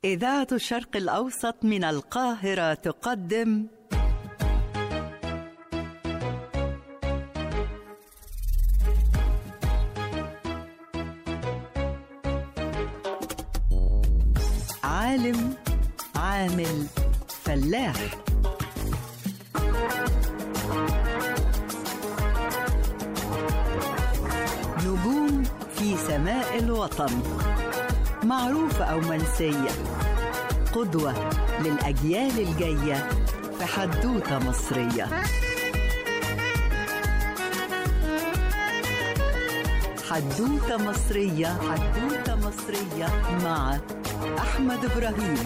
إذاعة الشرق الأوسط من القاهرة تقدم عالم عامل فلاح نجوم في سماء الوطن معروفة أو منسية قدوة للأجيال الجاية في حدوتة مصرية حدوتة مصرية حدوتة مصرية مع أحمد إبراهيم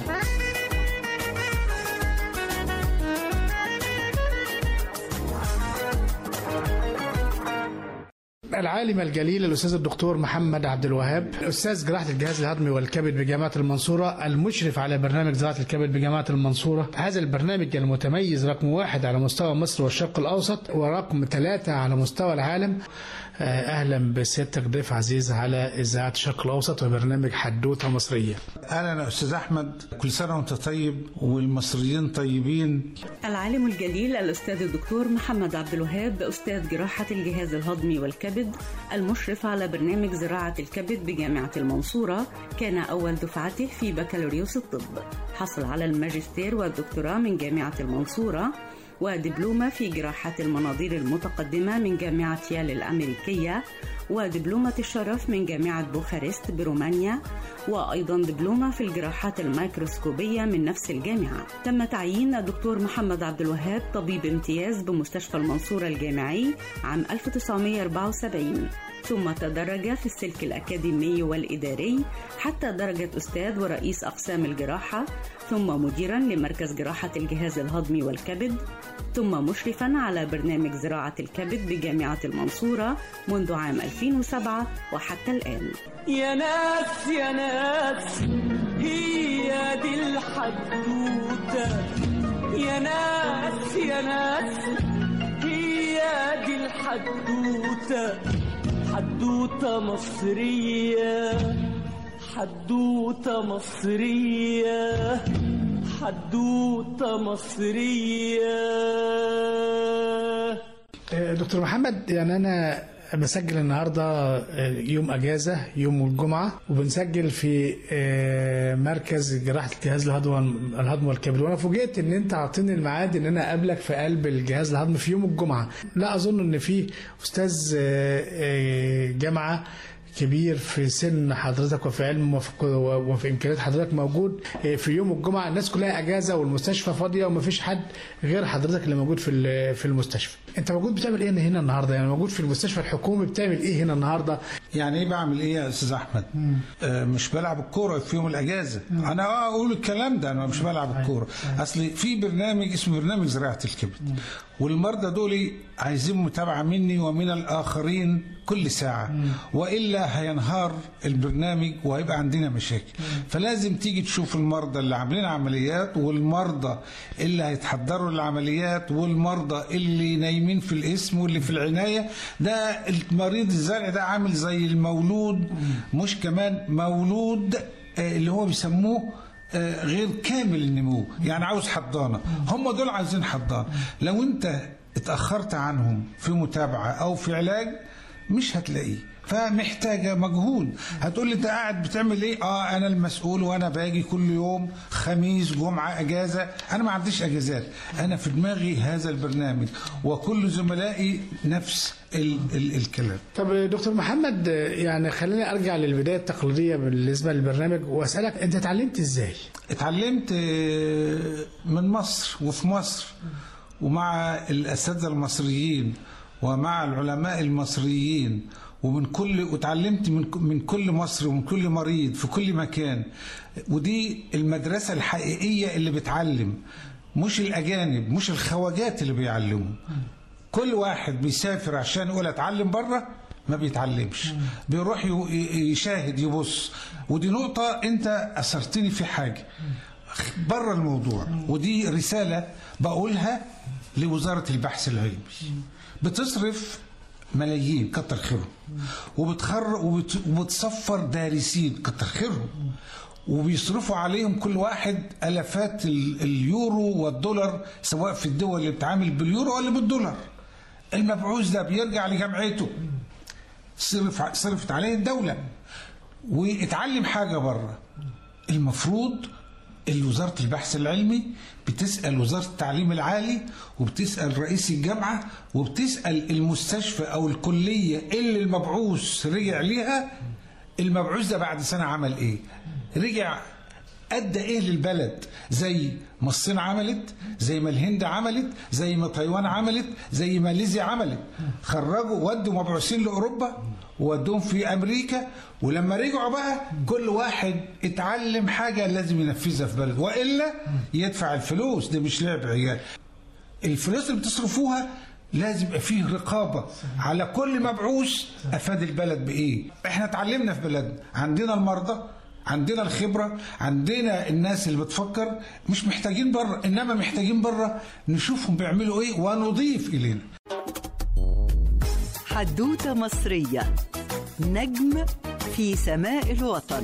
العالم الجليل الاستاذ الدكتور محمد عبد الوهاب استاذ جراحه الجهاز الهضمي والكبد بجامعه المنصوره المشرف على برنامج زراعه الكبد بجامعه المنصوره هذا البرنامج المتميز رقم واحد على مستوى مصر والشرق الاوسط ورقم ثلاثه على مستوى العالم اهلا بسيادتك ضيف عزيز على اذاعه الشرق الاوسط وبرنامج حدوته مصريه اهلا يا استاذ احمد كل سنه وانت طيب والمصريين طيبين العالم الجليل الاستاذ الدكتور محمد عبد الوهاب استاذ جراحه الجهاز الهضمي والكبد المشرف على برنامج زراعه الكبد بجامعه المنصوره كان اول دفعته في بكالوريوس الطب حصل على الماجستير والدكتوراه من جامعه المنصوره ودبلومة في جراحة المناظير المتقدمة من جامعة يال الأمريكية ودبلومة الشرف من جامعة بوخارست برومانيا وأيضا دبلومة في الجراحات الميكروسكوبية من نفس الجامعة تم تعيين الدكتور محمد عبد الوهاب طبيب امتياز بمستشفى المنصورة الجامعي عام 1974 ثم تدرج في السلك الأكاديمي والإداري حتى درجة أستاذ ورئيس أقسام الجراحة ثم مديرا لمركز جراحة الجهاز الهضمي والكبد ثم مشرفا على برنامج زراعة الكبد بجامعة المنصورة منذ عام 2007 وحتى الآن يا ناس يا ناس هي دي الحدوتة يا ناس يا ناس هي دي الحدوتة حدوتة مصرية حدوتة مصرية حدوتة مصرية دكتور محمد يعني انا بسجل النهارده يوم اجازه يوم الجمعه وبنسجل في مركز جراحه الجهاز الهضمي الهضم والكبد وانا فوجئت ان انت عاطيني الميعاد ان انا اقابلك في قلب الجهاز الهضمي في يوم الجمعه لا اظن ان في استاذ جامعه كبير في سن حضرتك وفي علم وفي, وفي امكانيات حضرتك موجود في يوم الجمعه الناس كلها اجازه والمستشفى فاضيه ومفيش حد غير حضرتك اللي موجود في في المستشفى انت موجود بتعمل ايه هنا النهارده يعني موجود في المستشفى الحكومي بتعمل ايه هنا النهارده يعني ايه بعمل ايه يا استاذ احمد آه مش بلعب الكوره في يوم الاجازه مم. انا اقول الكلام ده انا مش بلعب الكوره اصل في برنامج اسمه برنامج زراعه الكبد والمرضى دول عايزين متابعه مني ومن الاخرين كل ساعه مم. والا هينهار البرنامج وهيبقى عندنا مشاكل مم. فلازم تيجي تشوف المرضى اللي عاملين عمليات والمرضى اللي هيتحضروا للعمليات والمرضى اللي نايمين في الاسم واللي في العنايه ده المريض الزرع ده عامل زي المولود مش كمان مولود اللي هو بيسموه غير كامل النمو يعني عاوز حضانه هم دول عايزين حضانه لو انت اتاخرت عنهم في متابعه او في علاج مش هتلاقيه فمحتاجة مجهود هتقول لي انت قاعد بتعمل ايه اه انا المسؤول وانا باجي كل يوم خميس جمعة اجازة انا ما عنديش اجازات انا في دماغي هذا البرنامج وكل زملائي نفس ال ال الكلام طب دكتور محمد يعني خليني ارجع للبداية التقليدية بالنسبة للبرنامج واسألك انت اتعلمت ازاي اتعلمت من مصر وفي مصر ومع الاساتذة المصريين ومع العلماء المصريين ومن كل وتعلمت من من كل مصر ومن كل مريض في كل مكان ودي المدرسة الحقيقية اللي بتعلم مش الأجانب مش الخواجات اللي بيعلموا كل واحد بيسافر عشان يقول اتعلم بره ما بيتعلمش بيروح يشاهد يبص ودي نقطة أنت أثرتني في حاجة بره الموضوع ودي رسالة بقولها لوزارة البحث العلمي بتصرف ملايين كتر خيرهم وبتخر وبت... وبتصفر دارسين كتر خيرهم وبيصرفوا عليهم كل واحد الافات ال- اليورو والدولار سواء في الدول اللي بتعامل باليورو ولا بالدولار المبعوث ده بيرجع لجمعيته صرف صرفت عليه الدوله واتعلم حاجه بره المفروض وزارة البحث العلمي بتسأل وزارة التعليم العالي وبتسأل رئيس الجامعة وبتسأل المستشفى أو الكلية اللي المبعوث رجع ليها المبعوث ده بعد سنة عمل إيه رجع أدى إيه للبلد زي ما الصين عملت زي ما الهند عملت زي ما تايوان عملت زي ما ماليزيا عملت خرجوا ودوا مبعوثين لأوروبا وودوهم في أمريكا ولما رجعوا بقى كل واحد اتعلم حاجة لازم ينفذها في بلده وإلا يدفع الفلوس ده مش لعب عيال الفلوس اللي بتصرفوها لازم يبقى فيه رقابة على كل مبعوث أفاد البلد بإيه إحنا اتعلمنا في بلدنا عندنا المرضى عندنا الخبرة عندنا الناس اللي بتفكر مش محتاجين بره إنما محتاجين بره نشوفهم بيعملوا إيه ونضيف إلينا حدوتة مصرية نجم في سماء الوطن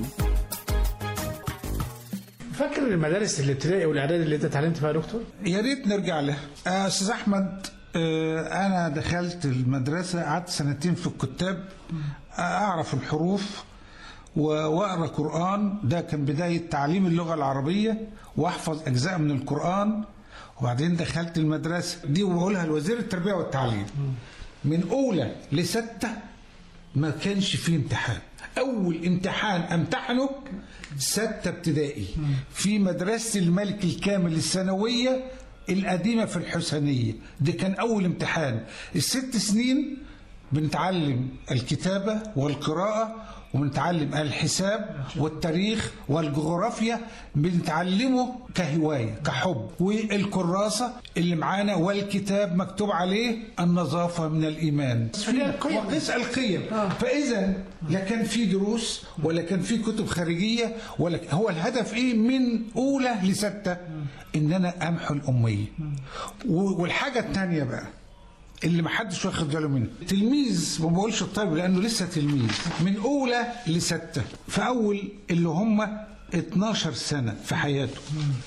فاكر المدارس الابتدائي والاعدادي اللي انت اتعلمت فيها يا دكتور؟ يا ريت نرجع لها آه، استاذ احمد آه، انا دخلت المدرسه قعدت سنتين في الكتاب آه، اعرف الحروف و- واقرا قران ده كان بدايه تعليم اللغه العربيه واحفظ اجزاء من القران وبعدين دخلت المدرسه دي وبقولها لوزير التربيه والتعليم من اولى لسته ما كانش فيه امتحان اول امتحان امتحنه ستة ابتدائي في مدرسة الملك الكامل الثانوية القديمة في الحسينية ده كان أول امتحان الست سنين بنتعلم الكتابة والقراءة وبنتعلم الحساب والتاريخ والجغرافيا بنتعلمه كهواية كحب والكراسة اللي معانا والكتاب مكتوب عليه النظافة من الإيمان هي القيم. وقس القيم فإذا لا كان في دروس ولا كان في كتب خارجية ولا هو الهدف إيه من أولى لستة إن أنا أمحو الأمية و- والحاجة الثانية بقى اللي ما حدش واخد باله منه تلميذ ما بقولش الطالب لانه لسه تلميذ من اولى لسته في اول اللي هم 12 سنه في حياته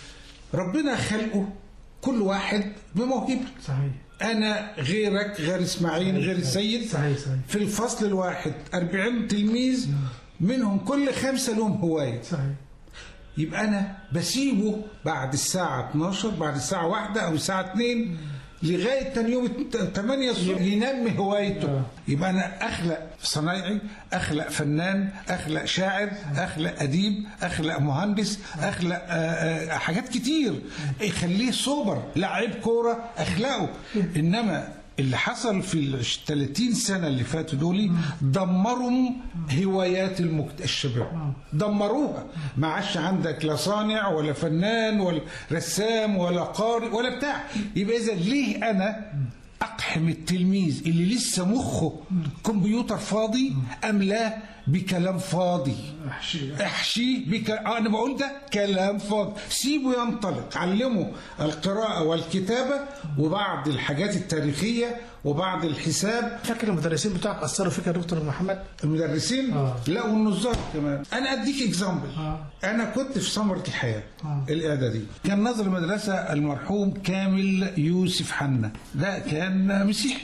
ربنا خلقه كل واحد بموهبه صحيح انا غيرك غير اسماعيل غير السيد صحيح، صحيح. في الفصل الواحد 40 تلميذ منهم كل خمسه لهم هوايه صحيح يبقى انا بسيبه بعد الساعة 12 بعد الساعة واحدة او الساعة 2 لغاية تاني يوم الت- 8 الصبح ينمي هوايته يبقى انا اخلق صنايعي اخلق فنان اخلق شاعر اخلق اديب اخلق مهندس اخلق آه، آه، حاجات كتير يخليه صبر لعيب كورة اخلقه انما اللي حصل في ال 30 سنة اللي فاتوا دول دمروا هوايات المكت... الشباب دمروها ما عادش عندك لا صانع ولا فنان ولا رسام ولا قارئ ولا بتاع يبقى إذا ليه أنا أقحم التلميذ اللي لسه مخه كمبيوتر فاضي أملاه بكلام فاضي احشي احشيه بك... آه انا بقول ده كلام فاضي سيبه ينطلق علمه القراءة والكتابة وبعض الحاجات التاريخية وبعض الحساب فاكر المدرسين بتوعك اثروا فيك يا دكتور محمد؟ المدرسين آه. لا والنظار كمان انا اديك اكزامبل آه. انا كنت في ثمرة الحياة آه. الاعدادية كان ناظر المدرسة المرحوم كامل يوسف حنا ده كان مسيحي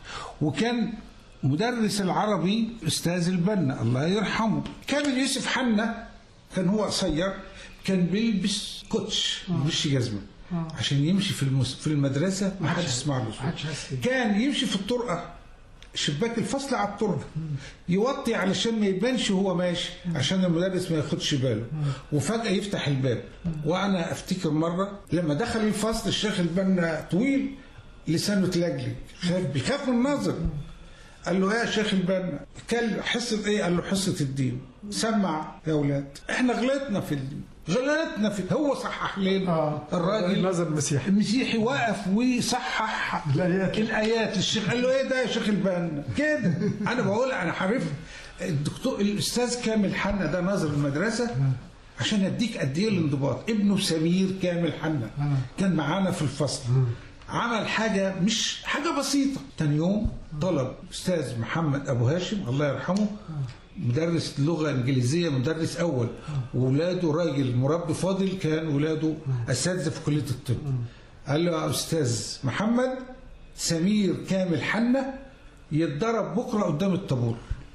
وكان مدرس العربي استاذ البنا الله يرحمه كامل يوسف حنا كان هو قصير كان بيلبس كوتش مش جزمه عشان يمشي في المس... في المدرسه ما حدش يسمع له صوت. محدش يحس بيه. كان يمشي في الطرقه شباك الفصل على الطرقه يوطي علشان ما يبانش وهو ماشي عشان المدرس ما ياخدش باله وفجاه يفتح الباب وانا افتكر مره لما دخل الفصل الشيخ البنا طويل لسانه تلجلج خاف بيخاف من الناظر قال له يا شيخ البنا كل حصه ايه قال له حصه الدين سمع يا اولاد احنا غلطنا في الدين غلطنا في هو صحح لنا آه. الراجل الناظر المسيحي. المسيحي وقف وصحح الآيات. الايات الشيخ قال له ايه ده يا شيخ البنا كده انا بقول انا حرف الدكتور الاستاذ كامل حنا ده ناظر المدرسه عشان اديك قد ايه الانضباط ابنه سمير كامل حنا كان معانا في الفصل عمل حاجة مش حاجة بسيطة تاني يوم طلب أستاذ محمد أبو هاشم الله يرحمه مدرس لغه انجليزيه مدرس اول واولاده راجل مربي فاضل كان اولاده اساتذه في كليه الطب قال له يا استاذ محمد سمير كامل حنه يتضرب بكره قدام الطابور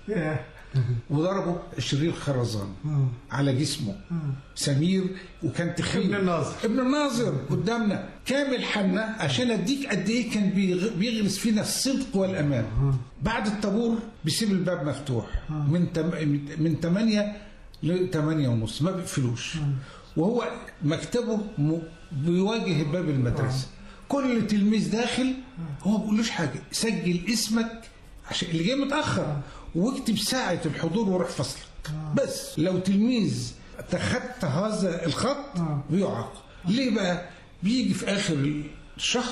وضربه 20 خرزان على جسمه سمير وكان تخين ابن الناظر. ابن الناظر قدامنا كامل حنة عشان اديك قد ايه كان بيغ- بيغرس فينا الصدق والامان بعد الطابور بيسيب الباب مفتوح من تم من 8 ل 8 ونص ما بيقفلوش وهو مكتبه م- بيواجه باب المدرسه كل تلميذ داخل هو ما بيقولوش حاجه سجل اسمك عشان اللي جاي متاخر واكتب ساعه الحضور وروح فصلك بس لو تلميذ تخطى هذا الخط بيعاقب ليه بقى بيجي في اخر الشهر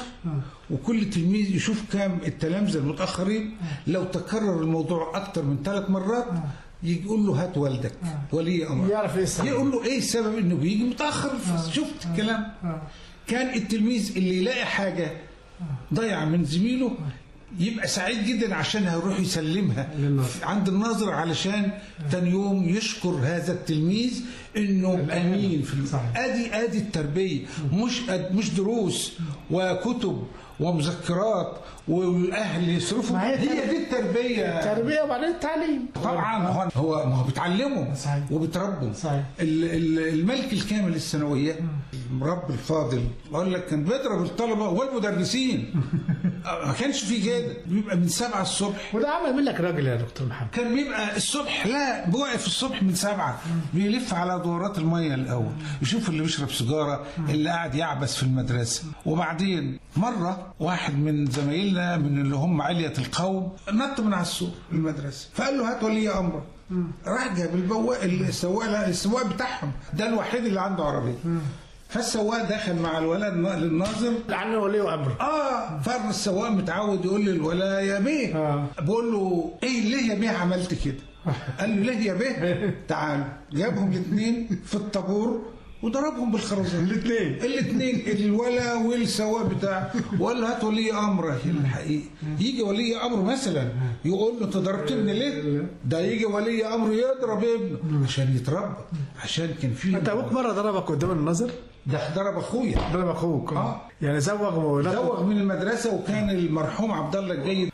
وكل تلميذ يشوف كام التلامذه المتاخرين لو تكرر الموضوع اكتر من ثلاث مرات يجي يقول له هات والدك ولي امر يعرف ايه السبب. يقول له ايه السبب انه بيجي متاخر شفت الكلام كان التلميذ اللي يلاقي حاجه ضايعه من زميله يبقى سعيد جدا عشان هيروح يسلمها عند الناظر علشان تاني يوم يشكر هذا التلميذ انه امين في صحيح. ادي ادي التربيه مش مش دروس وكتب ومذكرات والاهل يصرفوا ما هي هي دي التربيه تربيه وبعدين التعليم طبعا هو هو ما هو بيتعلموا صحيح. وبيتربوا صحيح. ال- ال- الملك الكامل الثانويه المربي الفاضل بقول لك كان بيضرب الطلبه والمدرسين ما كانش في كده بيبقى من سبعة الصبح وده عمل منك راجل يا دكتور محمد كان بيبقى الصبح لا بيوقف الصبح من سبعة بيلف على دورات المية الأول يشوف اللي بيشرب سيجارة اللي قاعد يعبس في المدرسة وبعدين مرة واحد من زمايلنا من اللي هم علية القوم نط من على السور المدرسة فقال له هات ولي أمرك راح جاب البواق السواق السواق بتاعهم ده الوحيد اللي عنده عربية فالسواق دخل مع الولد للناظر لعنه ولي امر اه فر السواق متعود يقول للولا يا بيه آه. بقول له ايه ليه يا بيه عملت كده قال له ليه يا بيه تعال جابهم الاثنين في الطابور وضربهم بالخرزان الاثنين الاثنين الولا والسواق بتاعه وقال له هات ولي امرك الحقيقي يجي ولي امر مثلا يقول له انت ضربت ابني ليه؟ ده يجي ولي امر يضرب ابنه عشان يتربى عشان كان في انت ابوك مره ضربك قدام الناظر ده ضرب اخويا ضرب اخوك آه. يعني زوغ وولاد زوغ من المدرسه وكان المرحوم عبد الله الجيد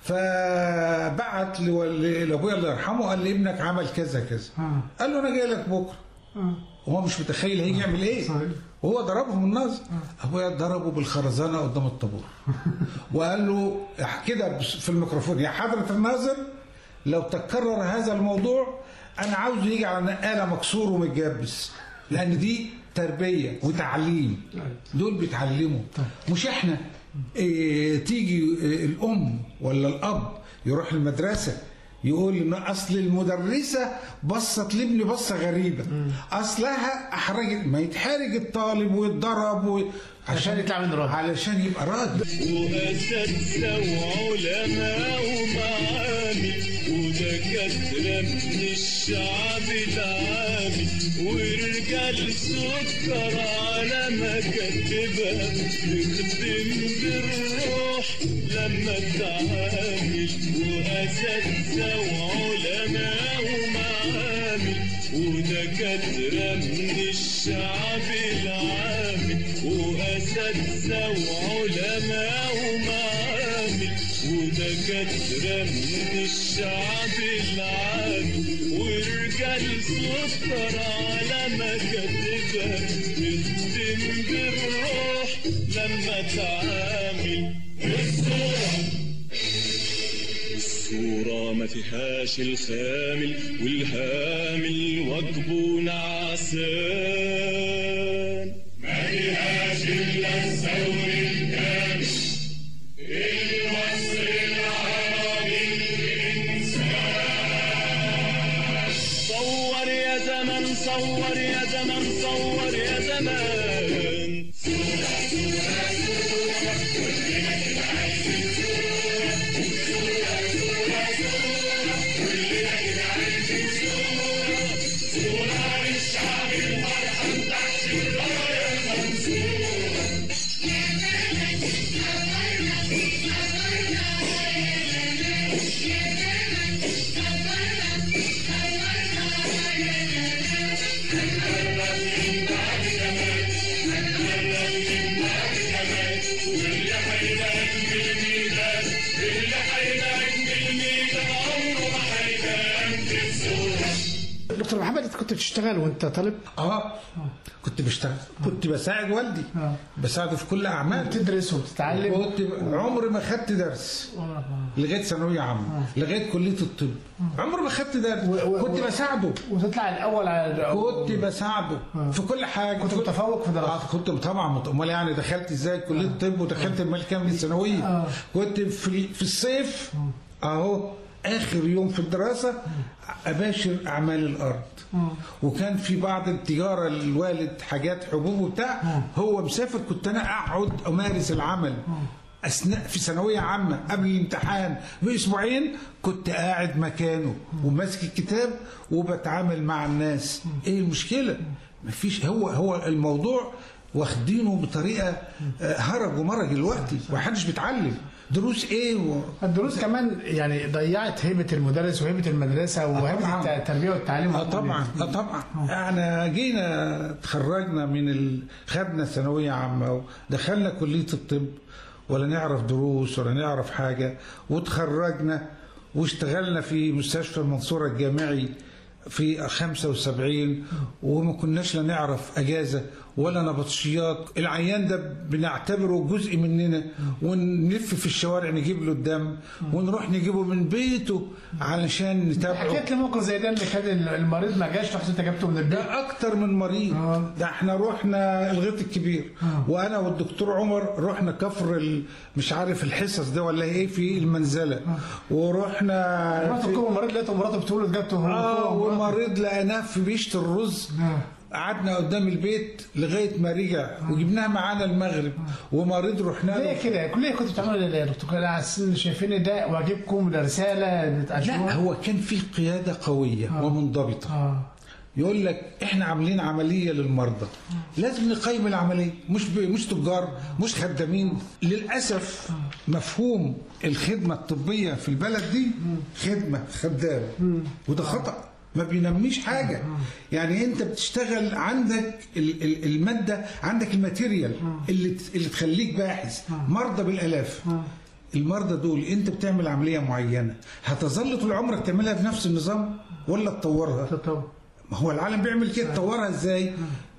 فبعت لول- لابويا الله يرحمه قال لي ابنك عمل كذا كذا آه. قال له انا جاي لك بكره آه. هو مش متخيل هيجي يعمل ايه صحيح. وهو ضربهم الناظر ابويا ضربه بالخرزانه قدام الطابور وقال له كده في الميكروفون يا حضره الناظر لو تكرر هذا الموضوع انا عاوزه يجي على نقاله مكسور ومتجبس لان دي تربيه وتعليم دول بيتعلموا مش احنا إيه تيجي إيه الام ولا الاب يروح المدرسه يقول ان اصل المدرسه بصت لابني بصه غريبه اصلها احرجت ما يتحرج الطالب ويتضرب و... عشان يطلع منه راجل. علشان يبقى راجل وأساتذة وعلماء ومعامل ودكاترة من الشعب العامي ورجال سكر على مكاتبها بتخدم بالروح لما تعامل وأساتذة وعلماء ومعامل ودكاترة من الشعب العامي وأساتذة وعلماء ومعامل ودكاترة من الشعب العامي ورجال سكر على مكاتبها بتخدم بالروح لما تعامل الصورة الصورة ما فيهاش الخامل والهامل واجبه نعسان ما فيهاش إلا الثور الكامل الوصف العربي الإنسان صور يا زمن صور يا زمن صور يا زمان كنت بتشتغل وانت طالب اه كنت بشتغل كنت بساعد والدي آه. بساعده في كل اعمال بتدرس وبتتعلم كنت عمري ما خدت درس لغايه ثانويه عامه لغايه كليه الطب عمري ما خدت درس و- و- كنت و- بساعده وتطلع الاول على كنت بساعده في كل حاجه كنت متفوق في دراستك. آه كنت طبعا مت- امال يعني دخلت ازاي كليه الطب ودخلت الملكيه من الثانويه آه. كنت في في الصيف اهو اخر يوم في الدراسه اباشر اعمال الارض وكان في بعض التجاره الوالد حاجات حبوب وبتاع هو مسافر كنت انا اقعد امارس العمل اثناء في ثانويه عامه قبل الامتحان باسبوعين كنت قاعد مكانه وماسك الكتاب وبتعامل مع الناس ايه المشكله مفيش هو هو الموضوع واخدينه بطريقه آه، هرج ومرج دلوقتي ومحدش بيتعلم دروس ايه و... الدروس كمان يعني ضيعت هيبه المدرس وهيبه المدرسه وهيبه طبعاً. التربيه والتعليم اه طبعا اه طبعا احنا جينا اتخرجنا من ال... خدنا ثانويه عامه ودخلنا كليه الطب ولا نعرف دروس ولا نعرف حاجه وتخرجنا واشتغلنا في مستشفى المنصوره الجامعي في 75 وما كناش لا نعرف اجازه ولا نبطشيات العيان ده بنعتبره جزء مننا ونلف في الشوارع نجيب له الدم ونروح نجيبه من بيته علشان نتابعه حكيت لي موقف زي ده اللي كان المريض ما جاش رحت انت جبته من البيت ده اكتر من مريض آه. ده احنا رحنا الغيط الكبير وانا والدكتور عمر رحنا كفر ال- مش عارف الحصص ده ولا ايه في المنزله ورحنا رحت في تكون المريض لقيته مراته بتولد جبته هو اه هو مراته. ومريض لقيناه في بيشة الرز آه. قعدنا قدام البيت لغايه ما رجع وجبناه معانا المغرب ومريض رحنا له ليه كده كليه كنت بتعملوا ليه يا دكتور كده على أساس إن شايفين ده واجبكم ده رساله لا بتأشروها هو كان في قياده قويه ومنضبطه اه يقول لك احنا عاملين عمليه للمرضى لازم نقيم العمليه مش ب... مش تجار مش خدامين للاسف مفهوم الخدمه الطبيه في البلد دي خدمه خدام وده خطا ما بينميش حاجه يعني انت بتشتغل عندك ال- ال- الماده عندك الماتيريال اللي ت- اللي تخليك باحث مرضى بالالاف المرضى دول انت بتعمل عمليه معينه هتظل طول عمرك تعملها بنفس النظام ولا تطورها طب ما هو العالم بيعمل كده تطورها ازاي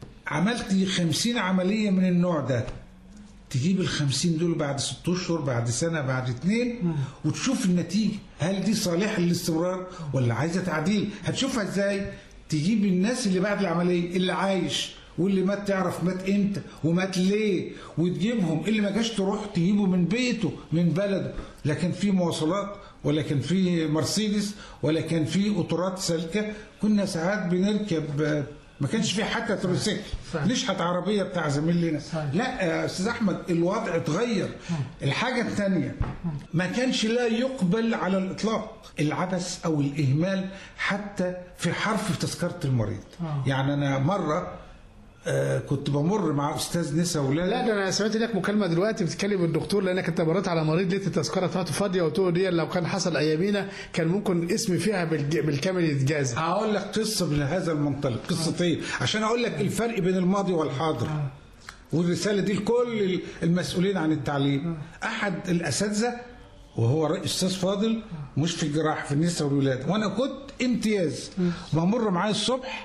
عملت خمسين عملية من النوع ده تجيب الخمسين دول بعد ست اشهر بعد سنة بعد اتنين وتشوف النتيجة هل دي صالحة للاستمرار ولا عايزة تعديل هتشوفها ازاي تجيب الناس اللي بعد العملية اللي عايش واللي مات تعرف مات امتى ومات ليه وتجيبهم اللي ما جاش تروح تجيبه من بيته من بلده لا كان في مواصلات ولا كان في مرسيدس ولا كان في قطارات سالكه كنا ساعات بنركب آه، ما كانش في حتى تروسيكل صحيح. نشحت عربيه بتاع زميل لنا صحيح. لا يا استاذ احمد الوضع اتغير الحاجه الثانيه ما كانش لا يقبل على الاطلاق العبث او الاهمال حتى في حرف تذكره المريض آه. يعني انا مره آه، كنت بمر مع استاذ نسا ولاد لا ده انا سمعت لك مكالمه دلوقتي بتتكلم الدكتور لانك انت مريت على مريض لقيت التذكره بتاعته فاضيه وقلت له دي لو كان حصل ايامينا كان ممكن اسمي فيها بالج- بالكامل يتجازى هقول لك قصه بهذا المنطلق قصتين عشان اقول لك الفرق بين الماضي والحاضر والرساله دي لكل المسؤولين عن التعليم احد الاساتذه وهو رئيس استاذ فاضل مش في الجراحه في النساء والولاد وانا كنت امتياز بمر معاه الصبح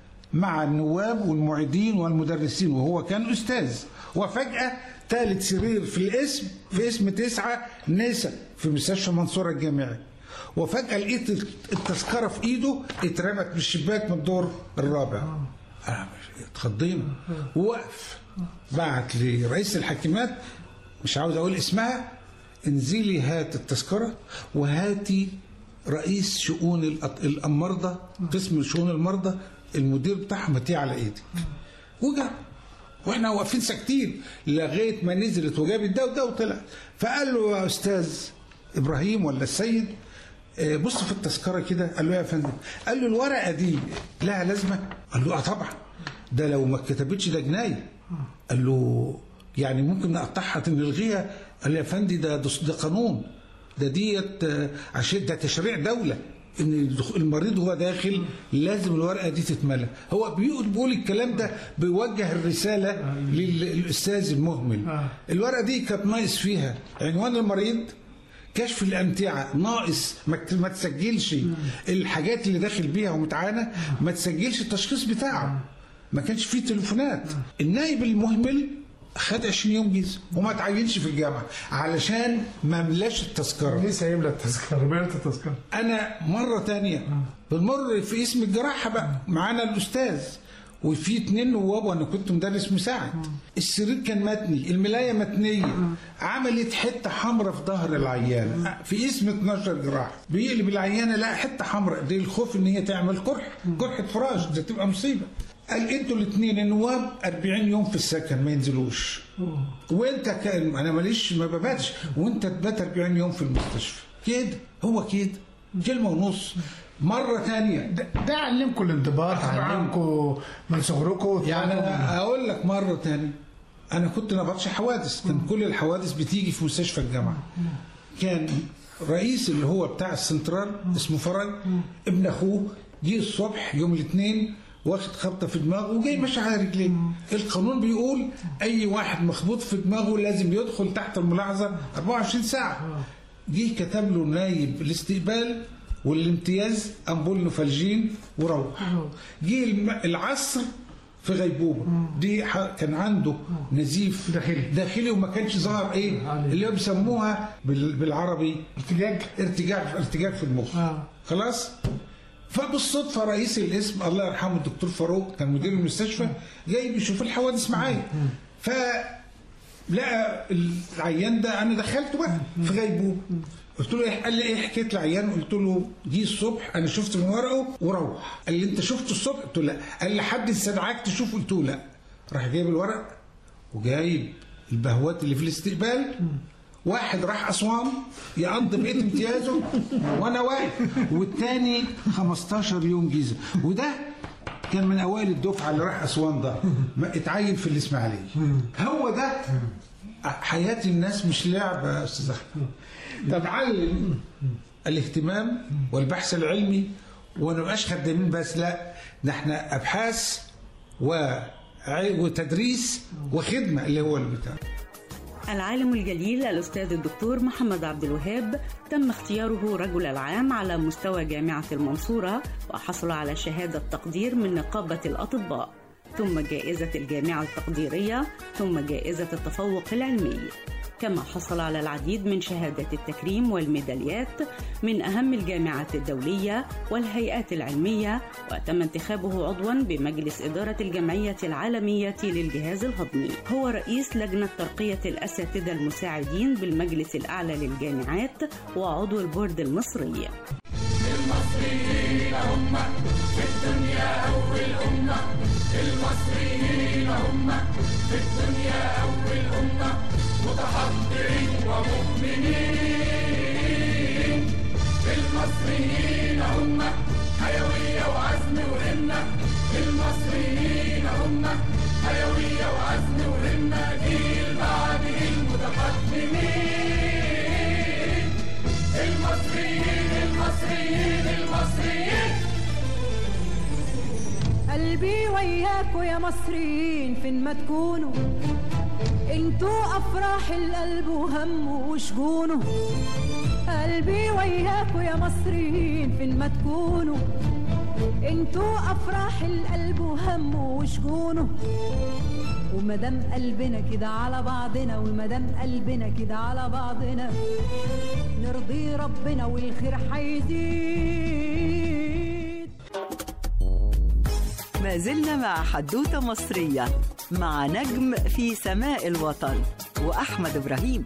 مع النواب والمعيدين والمدرسين وهو كان استاذ وفجاه ثالث سرير في الاسم في اسم تسعه نساء في مستشفى منصوره الجامعي وفجاه لقيت التذكره في ايده اترمت من الشباك من الدور الرابع أنا اتخضينا ووقف بعت لرئيس الحاكمات مش عاوز اقول اسمها انزلي هات التذكره وهاتي رئيس شؤون الأط- المرضى قسم شؤون المرضى المدير بتاعهم هاتيه على ايدي وجا واحنا واقفين ساكتين لغايه ما نزلت وجابت ده وده وطلع فقال له يا استاذ ابراهيم ولا السيد آه، بص في التذكره كده قال له يا فندم قال له الورقه دي لها لازمه قال له اه طبعا ده لو ما كتبتش ده جنايه قال له يعني ممكن نقطعها نلغيها قال له يا فندم ده ده ده قانون ده ديت آه، عشان ده تشريع دوله ان الدخ- المريض هو داخل لازم الورقه دي تتملى هو بيقول بيقول الكلام ده بيوجه الرساله للاستاذ المهمل آه. الورقه دي كانت ناقص فيها عنوان المريض كشف الامتعه ناقص ما ت- ما تسجلش الحاجات اللي داخل بيها ومتعانه ما تسجلش التشخيص بتاعه ما كانش فيه تليفونات النائب المهمل خد 20 يوم جيزه وما تعينش في الجامعه علشان ما ملاش التذكره لسه يملى التذكره بيانات التذكره انا مره تانية بنمر في اسم الجراحه بقى معانا الاستاذ وفي اتنين نواب وانا كنت مدرس مساعد السرير كان متني الملايه متنيه عملت حته حمراء في ظهر العيان في اسم 12 جراحه بيقلب العيانه لا حته حمراء دي الخوف ان هي تعمل قرح قرحه فراش ده تبقى مصيبه قال انتوا الاثنين النواب 40 يوم في السكن ما ينزلوش وانت كان انا ماليش ما بباتش وانت تبات 40 يوم في المستشفى كده هو كده كلمه ونص مره تانية ده, ده علمكم الانضباط علمكم من صغركم يعني انا اقول لك مره تانية انا كنت نبطش حوادث كان كل الحوادث بتيجي في مستشفى الجامعه كان رئيس اللي هو بتاع السنترال اسمه فرج ابن اخوه جه الصبح يوم الاثنين واخد خبطه في دماغه وجاي ماشي على رجليه القانون بيقول اي واحد مخبوط في دماغه لازم يدخل تحت الملاحظه 24 ساعه جه كتب له نايب الاستقبال والامتياز امبول نفالجين وروح جه الم- العصر في غيبوبه دي ح- كان عنده نزيف داخلي. داخلي وما كانش ظهر ايه عليه. اللي هو بيسموها بال- بالعربي ارتجاج ارتجاع ارتجاع في المخ آه. خلاص فبالصدفه رئيس القسم الله يرحمه الدكتور فاروق كان مدير المستشفى جاي بيشوف الحوادث معايا ف لقى العيان ده انا دخلته بقى في غيبوبه قلت له ايه قال لي ايه حكايه العيان قلت له جه الصبح انا شفت من ورقه وروح قال لي انت شفته الصبح قلت له لا قال لي حد استدعاك تشوف قلت له لا راح جايب الورق وجايب البهوات اللي في الاستقبال واحد راح اسوان يقضي بقيه امتيازه وانا واقف والتاني 15 يوم جيزه وده كان من اوائل الدفعه اللي راح اسوان ده ما اتعين في الاسماعيليه هو ده حياه الناس مش لعبه يا استاذ احمد تتعلم الاهتمام والبحث العلمي وما نبقاش خدامين بس لا ده احنا ابحاث وع- وتدريس وخدمه اللي هو البتاع العالم الجليل الأستاذ الدكتور محمد عبد الوهاب تم اختياره رجل العام على مستوى جامعة المنصورة وحصل على شهادة تقدير من نقابة الأطباء ثم جائزة الجامعة التقديرية ثم جائزة التفوق العلمي كما حصل على العديد من شهادات التكريم والميداليات من أهم الجامعات الدولية والهيئات العلمية وتم انتخابه عضوا بمجلس إدارة الجمعية العالمية للجهاز الهضمي هو رئيس لجنة ترقية الأساتذة المساعدين بالمجلس الأعلى للجامعات وعضو البورد المصري قلبي وياكوا يا مصريين فين ما تكونوا انتوا افراح القلب وهمه وشجونه قلبي وياكوا يا مصريين فين ما تكونوا انتوا افراح القلب وهمه وشجونه ومدام قلبنا كده على بعضنا ومدام قلبنا كده على بعضنا نرضي ربنا والخير هيزيد ما زلنا مع حدوتة مصرية مع نجم في سماء الوطن وأحمد إبراهيم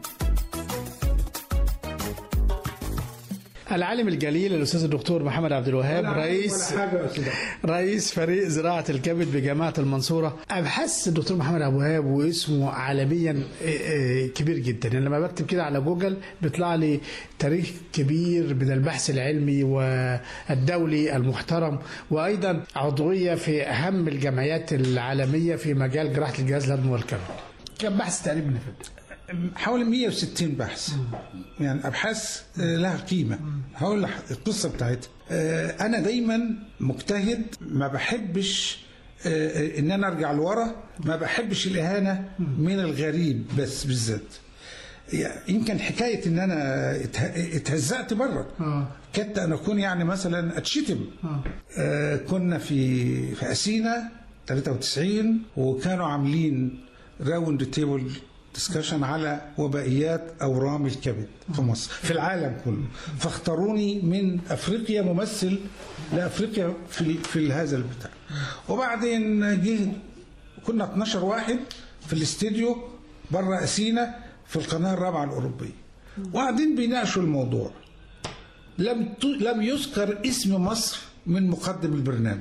العالم الجليل الاستاذ الدكتور محمد عبد الوهاب رئيس ولا حاجه يا استاذ أحمد. رئيس فريق زراعة الكبد بجامعة المنصورة أبحث الدكتور محمد أبو وهاب واسمه عالميا آه، آه، كبير جدا يعني لما بكتب كده على جوجل بيطلع لي تاريخ كبير من البحث العلمي والدولي المحترم وأيضا عضوية في أهم الجمعيات العالمية في مجال جراحة الجهاز الهضمي والكبد كم بحث تقريبا يا فندم؟ حوالي 160 بحث يعني ابحاث آه، لها قيمه هقول لك القصه بتاعتها آه، انا دايما مجتهد ما بحبش آه، آه، ان انا ارجع لورا ما بحبش الاهانه من الغريب بس بالذات يمكن حكايه ان انا اتها- اتهزأت بره اه كدت ان اكون يعني مثلا اتشتم اه آه، كنا في في اسينا 93 وكانوا عاملين راوند تيبل ديسكشن على وبائيات اورام الكبد في مصر في العالم كله فاختاروني من افريقيا ممثل لافريقيا في في هذا البتاع وبعدين جه كنا 12 واحد في الاستديو بره اسينا في القناه الرابعه الاوروبيه وقاعدين بيناقشوا الموضوع لم ت... لم يذكر اسم مصر من مقدم البرنامج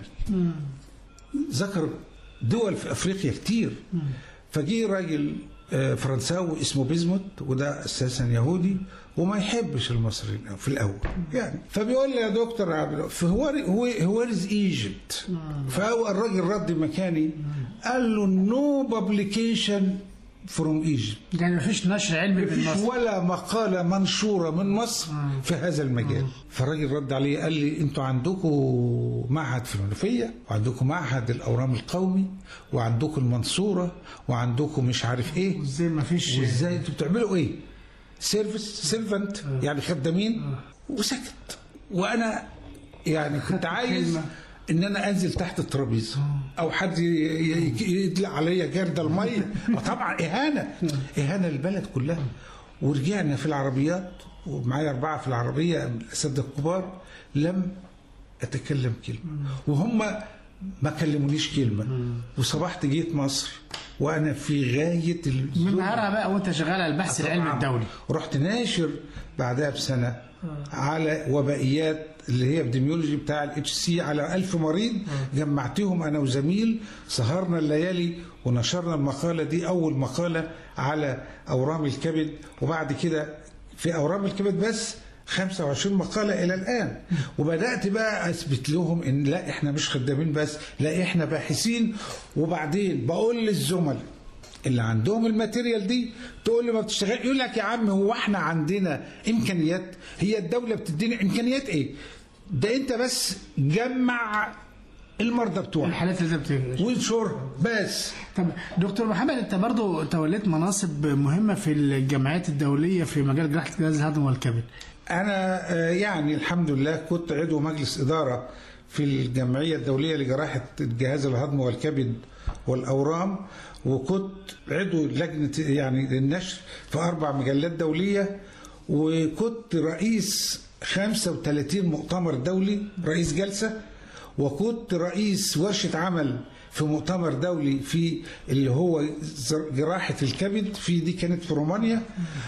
ذكر دول في افريقيا كتير فجي راجل آه، فرنساوي اسمه بيزموت وده اساسا يهودي وما يحبش المصريين في الاول يعني فبيقول لي يا دكتور عبد هو هو هو از ايجيبت فهو الراجل رد مكاني قال له نو بابليكيشن فروم ايجيبت يعني مفيش نشر علمي مفيش بالمصري ولا مقالة منشورة من مصر في هذا المجال فالراجل رد عليه قال لي انتوا عندكم معهد في المنوفية وعندكم معهد الأورام القومي وعندكم المنصورة وعندكم مش عارف ايه ازاي مفيش وازاي انتوا بتعملوا ايه سيرفيس سيرفنت يعني خدامين وسكت وانا يعني كنت عايز كلمة. ان انا انزل تحت الترابيزه او حد ي- ي- يدلق عليا جرد الميه طبعا اهانه اهانه للبلد كلها ورجعنا في العربيات ومعايا اربعه في العربيه من الاساتذه الكبار لم اتكلم كلمه وهم ما كلمونيش كلمه وصبحت جيت مصر وانا في غايه من الذل نهارها بقى وانت شغال على البحث العلمي الدولي رحت ناشر بعدها بسنه على وبائيات اللي هي ابديميولوجي بتاع الاتش سي على ألف مريض جمعتهم انا وزميل سهرنا الليالي ونشرنا المقاله دي اول مقاله على اورام الكبد وبعد كده في اورام الكبد بس 25 مقالة إلى الآن وبدأت بقى أثبت لهم إن لا إحنا مش خدامين بس لا إحنا باحثين وبعدين بقول للزملاء اللي عندهم الماتيريال دي تقول له ما بتشتغل يقول لك يا عم هو احنا عندنا امكانيات هي الدوله بتدينا امكانيات ايه ده انت بس جمع المرضى بتوعك الحالات اللي انت بت- وانشرها بس طب دكتور محمد انت برضو توليت مناصب مهمه في الجمعيات الدوليه في مجال جراحه الجهاز الهضمي والكبد انا آه، يعني الحمد لله كنت عضو مجلس اداره في الجمعيه الدوليه لجراحه الجهاز الهضمي والكبد والاورام وكنت عضو لجنه يعني للنشر في اربع مجلات دوليه وكنت رئيس 35 مؤتمر دولي رئيس جلسه وكنت رئيس ورشه عمل في مؤتمر دولي في اللي هو زر- جراحه الكبد في دي كانت في رومانيا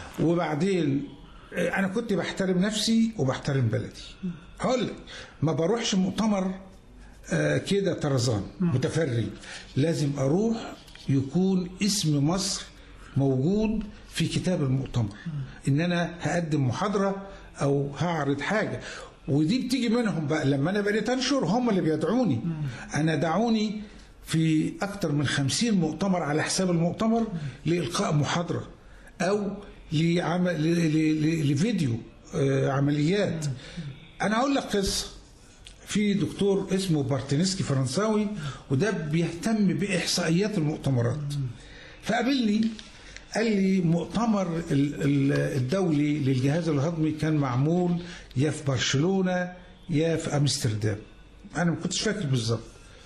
وبعدين انا كنت بحترم نفسي وبحترم بلدي هقول لك ما بروحش مؤتمر آه، كده طرزان متفرج لازم اروح يكون اسم مصر موجود في كتاب المؤتمر ان انا هقدم محاضره او هعرض حاجه ودي بتيجي منهم بقى لما انا بقيت انشر هم اللي بيدعوني انا دعوني في اكتر من خمسين مؤتمر على حساب المؤتمر لالقاء محاضره او لعمل ل- ل- ل- لفيديو آه، عمليات انا هقول لك قصه في دكتور اسمه بارتينسكي فرنساوي وده بيهتم باحصائيات المؤتمرات فقابلني قال لي مؤتمر ال- ال- الدولي للجهاز الهضمي كان معمول يا في برشلونه يا في امستردام انا ما كنتش فاكر بالظبط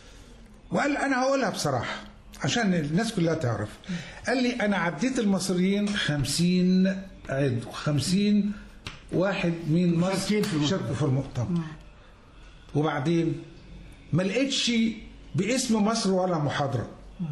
وقال انا هقولها بصراحه عشان الناس كلها تعرف قال لي انا عديت المصريين خمسين عضو خمسين واحد من مصر شاركين في المؤتمر. شاركوا في المؤتمر وبعدين ما لقيتش باسم مصر ولا محاضره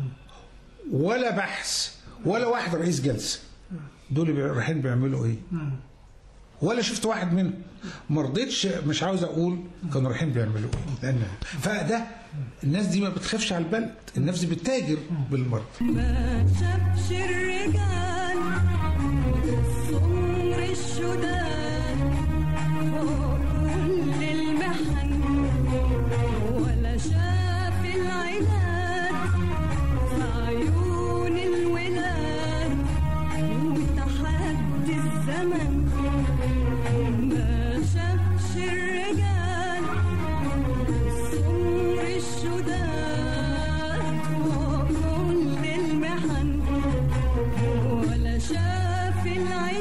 ولا بحث ولا واحد رئيس جلسه دول بي- رايحين بيعملوا ايه ولا شفت واحد منهم ما رضيتش مش عاوز اقول كانوا رايحين بيعملوا ايه لان فده الناس دي ما بتخافش على البلد الناس دي بتتاجر بالمرض ما شافش الرجال سمر الشداد كل المحن ولا شاف العناد في عيون الولاد وتحدي الزمن ما شافش الرجال سمر الشداد وكل المحن ولا شاف العين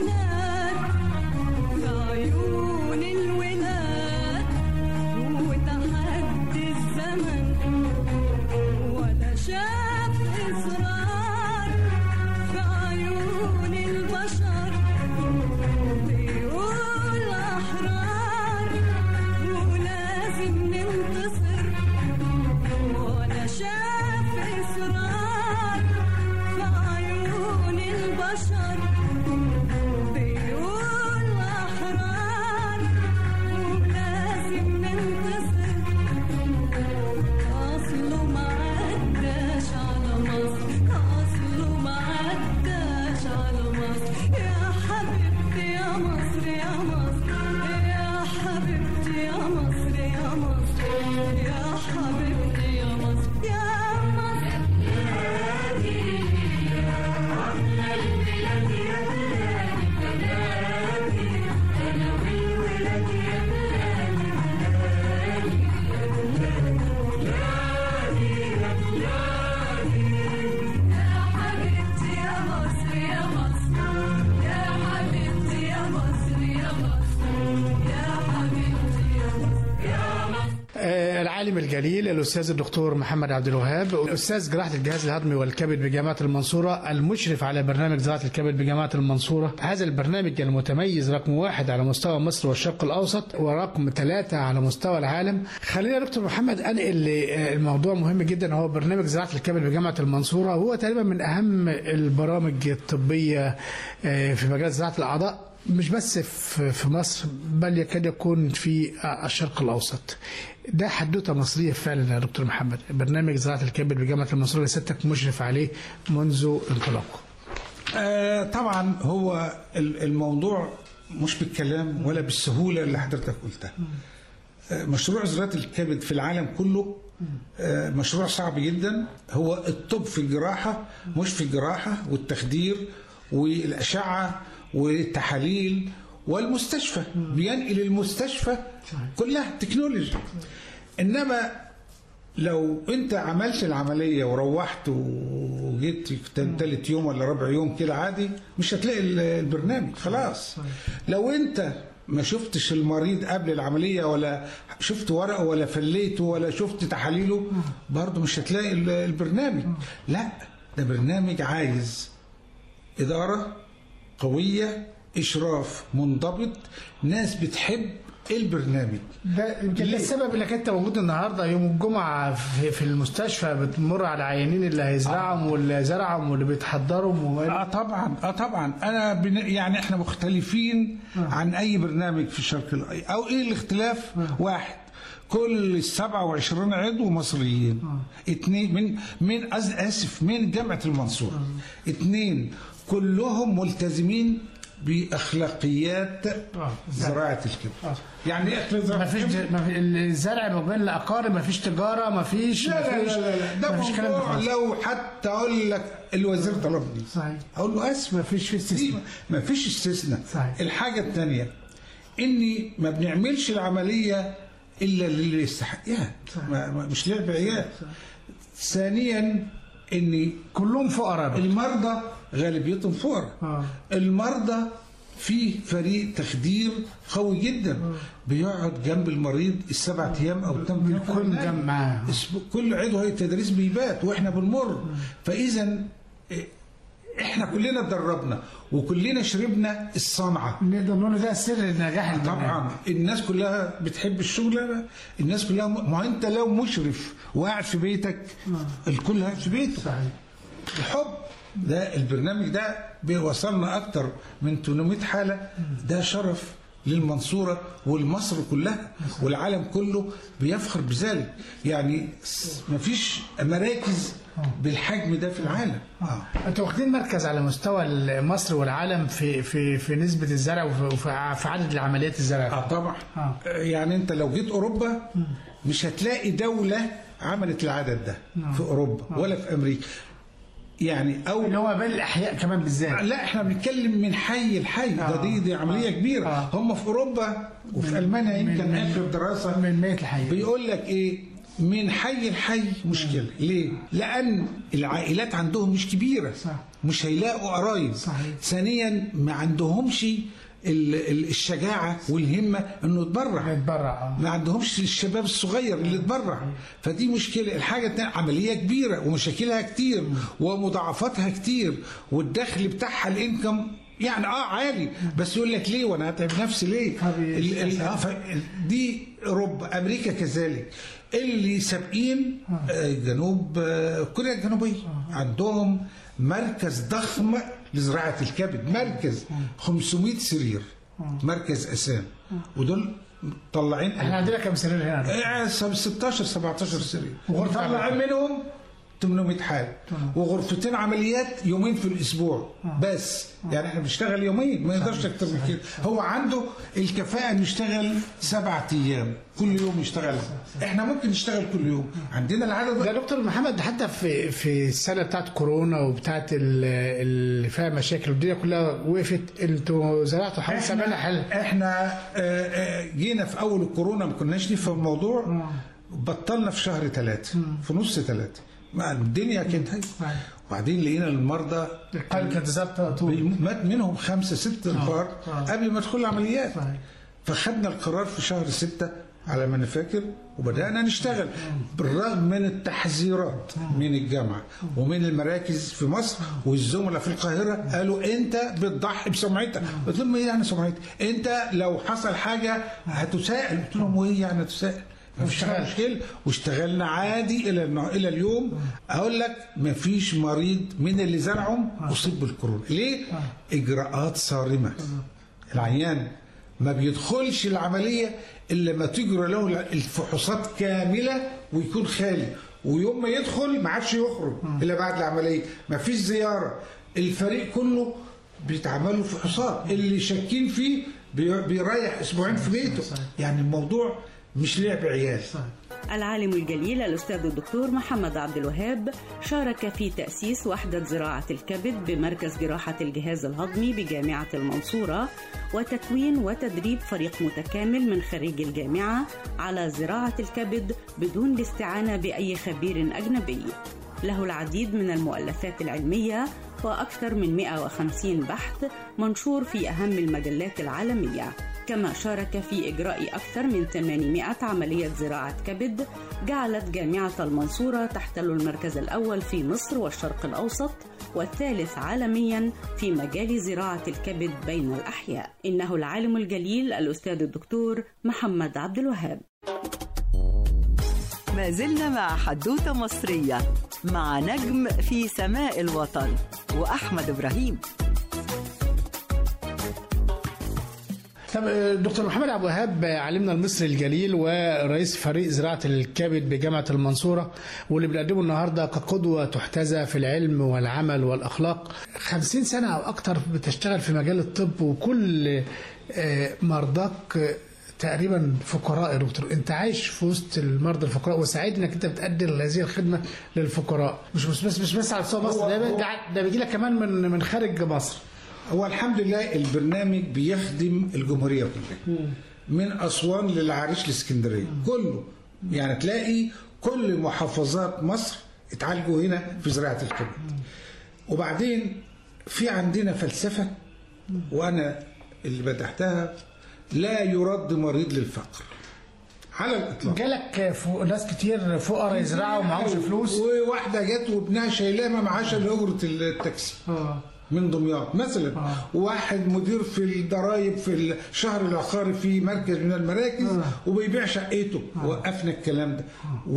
الجليل الاستاذ الدكتور محمد عبد الوهاب استاذ جراحه الجهاز الهضمي والكبد بجامعه المنصوره المشرف على برنامج زراعه الكبد بجامعه المنصوره هذا البرنامج المتميز رقم واحد على مستوى مصر والشرق الاوسط ورقم ثلاثه على مستوى العالم خلينا يا دكتور محمد انقل الموضوع مهم جدا هو برنامج زراعه الكبد بجامعه المنصوره وهو تقريبا من اهم البرامج الطبيه آه، في مجال زراعه الاعضاء مش بس في في مصر بل يكاد يكون في الشرق الاوسط. ده حدوته مصريه فعلا يا دكتور محمد، برنامج زراعه الكبد بجامعه المنصوره اللي سيادتك مشرف عليه منذ انطلاقه. آه طبعا هو ال- الموضوع مش بالكلام ولا بالسهوله اللي حضرتك قلتها آه مشروع زراعه الكبد في العالم كله آه مشروع صعب جدا هو الطب في الجراحه مش في الجراحه والتخدير والاشعه والتحاليل والمستشفى بينقل المستشفى كلها تكنولوجي انما لو انت عملت العمليه وروحت وجيت تالت يوم ولا رابع يوم كده عادي مش هتلاقي ال- البرنامج خلاص لو انت ما شفتش المريض قبل العمليه ولا شفت ورقه ولا فليته ولا شفت تحاليله برضه مش هتلاقي ال- البرنامج لا ده برنامج عايز اداره قويه اشراف منضبط ناس بتحب البرنامج ده يمكن ده السبب انك انت موجود النهارده يوم الجمعه في, في المستشفى بتمر على العيانين اللي هيزرعهم واللي زرعهم واللي بيتحضرهم وما اه طبعا اه طبعا انا بن... يعني احنا مختلفين عن اي برنامج في الشرق الأ- او ايه الاختلاف واحد كل ال 27 عضو مصريين اثنين من من أز- اسف من جامعه المنصوره اثنين كلهم ملتزمين باخلاقيات آه. زراعه الكبد يعني ايه أخلاق زراعة ما فيش الكبد؟ ما في الزرع ما بين الاقارب ما فيش تجاره ما فيش لا لا ما فيش لا لا ده ما فيش كلام ده موضوع خالص. لو حتى اقول لك الوزير طلبني صحيح اقول له اسف ما فيش في استثناء ما فيش استثناء صحيح. الحاجة الثانية اني ما بنعملش العملية الا للي يستحقها صحيح. ما ما- مش لعب عيال ثانيا اني كلهم فقراء المرضى غالبيتهم فقراء آه. المرضى في فريق تخدير قوي جدا بيقعد جنب المريض السبع ايام او الثمان ايام كل جنب معاه. اسبوع- كل عضو هي التدريس بيبات واحنا بنمر فاذا إيه، احنا كلنا اتدربنا وكلنا شربنا الصنعه نقدر نقول ده سر نجاح البرنامج طبعا الناس كلها بتحب الشغل الناس كلها ما انت لو مشرف وقاعد في بيتك الكل قاعد في بيته صحيح الحب ده البرنامج ده بيوصلنا اكتر من 800 حاله ده شرف للمنصوره والمصر كلها والعالم كله بيفخر بذلك يعني س- مفيش مراكز بالحجم ده في العالم آه. انتوا واخدين مركز على مستوى مصر والعالم في في في نسبه الزرع وفي, وفي في عدد العمليات الزرع اه طبعا آه. يعني انت لو جيت اوروبا مش هتلاقي دوله عملت العدد ده في اوروبا ولا في امريكا يعني او اللي هو بين الاحياء كمان بالذات لا احنا بنتكلم من حي لحي ده آه. دي, دي عمليه كبيره آه. هم في اوروبا وفي المانيا يمكن اخر دراسه من 100 الحقيقه بيقول لك ايه من حي لحي مشكله ليه لان العائلات عندهم مش كبيره صح. مش هيلاقوا قرايب صحيح. ثانيا ما عندهمش ال- ال- الشجاعه والهمه انه يتبرع بيتبرع اه ما عندهمش الشباب الصغير اللي يتبرع فدي مشكله الحاجه الثانيه عمليه كبيره ومشاكلها كتير ومضاعفاتها كتير والدخل بتاعها الانكم يعني اه عالي بس يقول لك ليه وانا هتعب نفسي ليه فبي- ال- ال- آه، ف- دي اوروبا امريكا كذلك اللي سابقين آه، جنوب آه، كوريا الجنوبيه عندهم مركز ضخم لزراعه الكبد مركز 500 سرير مركز اسام ودول طلعين احنا عندنا كم سرير هنا إيه، سب- 16 17 سرير وغرفة وطلعين منهم 800 حاله وغرفتين عمليات يومين في الاسبوع بس يعني احنا بنشتغل يومين ما يقدرش اكتر من كده هو عنده الكفاءه انه يشتغل سبعة ايام كل يوم يشتغل احنا ممكن نشتغل كل يوم عندنا العدد ده دكتور محمد حتى في في السنه بتاعت كورونا وبتاعت ال- اللي فيها مشاكل والدنيا كلها وقفت انتوا زرعتوا حوالي 70 حل احنا آه، آه، جينا في اول الكورونا ما كناش نفهم الموضوع بطلنا في شهر ثلاثة في نص ثلاثة ما الدنيا كانت هاي وبعدين لقينا المرضى القلب كانت ثابته طول مات منهم خمسة ستة انفار آه. قبل ما يدخلوا العمليات صحيح. فخدنا القرار في شهر ستة على ما انا فاكر وبدانا نشتغل بالرغم من التحذيرات من الجامعه ومن المراكز في مصر والزملاء في القاهره قالوا انت بتضحي بسمعتك قلت لهم ايه يعني سمعتي انت لو حصل حاجه هتسائل قلت لهم وايه يعني هتسائل مفيش حاجة مشكله واشتغلنا عادي الى النا- الى اليوم اقول لك مفيش مريض من اللي زرعهم اصيب بالكورونا ليه اجراءات صارمه العيان ما بيدخلش العمليه الا لما تجرى له الفحوصات كامله ويكون خالي ويوم ما يدخل ما عادش يخرج الا بعد العمليه ما فيش زياره الفريق كله بيتعمل له فحوصات اللي شاكين فيه بي- بيريح اسبوعين في بيته يعني الموضوع مش لعب عيال العالم الجليل الأستاذ الدكتور محمد عبد الوهاب شارك في تأسيس وحدة زراعة الكبد بمركز جراحة الجهاز الهضمي بجامعة المنصورة وتكوين وتدريب فريق متكامل من خريج الجامعة على زراعة الكبد بدون الاستعانة بأي خبير أجنبي له العديد من المؤلفات العلمية وأكثر من 150 بحث منشور في أهم المجلات العالمية كما شارك في إجراء أكثر من 800 عملية زراعة كبد جعلت جامعة المنصورة تحتل المركز الأول في مصر والشرق الأوسط والثالث عالميا في مجال زراعة الكبد بين الأحياء إنه العالم الجليل الأستاذ الدكتور محمد عبد الوهاب ما زلنا مع حدوتة مصرية مع نجم في سماء الوطن وأحمد إبراهيم طب آه، دكتور محمد عبد الوهاب آه، عالمنا المصري الجليل ورئيس فريق زراعه الكبد بجامعه المنصوره واللي بنقدمه النهارده كقدوه تحتذى في العلم والعمل والاخلاق 50 سنه او اكتر بتشتغل في مجال الطب وكل آه، مرضاك آه، تقريبا فقراء يا دكتور انت عايش في وسط المرضى الفقراء وسعيد انك انت بتقدم هذه الخدمه للفقراء مش مش بس مش بس على مستوى مصر ده ده, ده بيجي لك كمان من من خارج مصر هو الحمد لله البرنامج بيخدم الجمهوريه كلها من اسوان للعريش الاسكندريه كله يعني تلاقي كل محافظات مصر اتعالجوا هنا في زراعه الكبد وبعدين في عندنا فلسفه وانا اللي بدحتها لا يرد مريض للفقر على الاطلاق جالك فوق ناس كتير فقراء يزرعوا ومعهمش فلوس وواحده جت وابنها شايلاه ما معهاش الا اجره التاكسي اه من دمياط مثلا آه. واحد مدير في الضرايب في الشهر العقاري في مركز من المراكز آه. وبيبيع شقته وقفنا الكلام ده